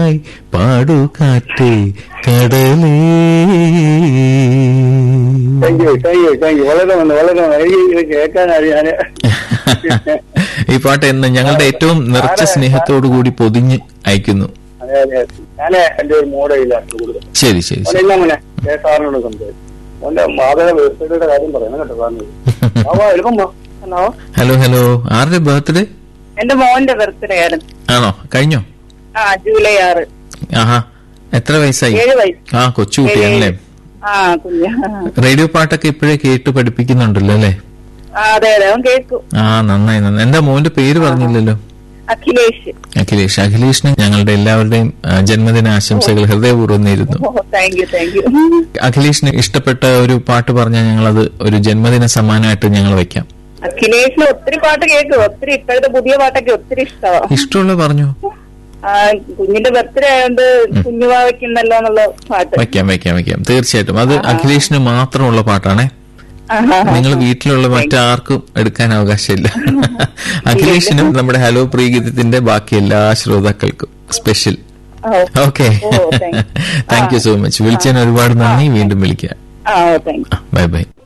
Hi പാടു കാറ്റേ കടലേ thank you thank you thank you വളരെ നന്ദി വളരെ നന്ദി എനിക്ക് ഇത് കേൾക്കാൻ അറിയാൻ ഈ പാട്ട് എന്ന് ഞങ്ങളുടെ ഏറ്റവും നിറച്ച സ്നേഹത്തോടു കൂടി പൊതിഞ്ഞ് അയക്കുന്നു അതെ അതെ ഞാൻ എന്റെ ഒരു മോഡയില്ല കൊടുക്കും ശരി ശരി ശരി മോനെ മോനെ കെ സാറിനോട് സംസാരിച്ചു മോന്റെ മാതാവിന്റെ ബർത്ത്ഡേയുടെ കാര്യം പറയണം കേട്ടോ സാറിന് ആ എളുപ്പം വാ. ഹലോ ഹലോ ഹലോ ആരുടെ ബർത്ത്ഡേ എന്റെ മോന്റെ ബർത്ത്ഡേ ആയിരുന്നു ആണോ കഴിഞ്ഞോ ആ ജൂലൈ ആറ് ആഹാ എത്ര വയസ്സായി ഏഴ് വയസ്സ് ആ കൊച്ചുകുട്ടിയാണല്ലേ ആ കുഞ്ഞ റേഡിയോ പാട്ടൊക്കെ ഇപ്പോഴേ കേട്ട് പഠിപ്പിക്കുന്നുണ്ടല്ലോ അല്ലേ ആ അതെ അതെ അവൻ കേൾക്കും ആ നന്നായി നന്നായി എന്താ മോന്റെ പേര് പറഞ്ഞില്ലല്ലോ അഖിലേഷ് അഖിലേഷ് അഖിലേഷിന് ഞങ്ങളുടെ എല്ലാവരുടെയും ആ, ജന്മദിന ആശംസകൾ ഹൃദയപൂർവ്വം നേരുന്നു താങ്ക് യു താങ്ക് യു അഖിലേഷിന് ഇഷ്ടപ്പെട്ട ഒരു പാട്ട് പറഞ്ഞാൽ ഞങ്ങളത് ഒരു ജന്മദിന സമ്മാനമായിട്ട് ഞങ്ങൾ വെക്കാം അഖിലേഷിന് ഒത്തിരി പാട്ട് കേൾക്കും ഒത്തിരി ഇപ്പോഴത്തെ പുതിയ പാട്ടൊക്കെ ഒത്തിരി ഇഷ്ടമാണ് ഇഷ്ടമുള്ള പറഞ്ഞു ആ കുഞ്ഞിന്റെ ബർത്ത്ഡേ ആയതുകൊണ്ട് കുഞ്ഞുവാ വെക്കുന്നല്ലോ എന്നുള്ള പാട്ട് വെക്കാം വെക്കാം വെക്കാം തീർച്ചയായിട്ടും അത് അഖിലേഷിന് മാത്രമുള്ള പാട്ടാണേ ആഹാ. നിങ്ങൾ വീട്ടിലുള്ള മറ്റാർക്കും എടുക്കാൻ അവകാശമില്ല അഖിലേഷിനും നമ്മുടെ ഹലോ പ്രീഗീതത്തിന്റെ ബാക്കി എല്ലാ ശ്രോതാക്കൾക്കും സ്പെഷ്യൽ ഓ. ഓക്കെ ഓ, thank you. Thank you so much വിളിച്ചതിന് ഒരുപാട് നന്ദി വീണ്ടും വിളിക്കാം ആ താങ്ക് യു ബൈ ബൈ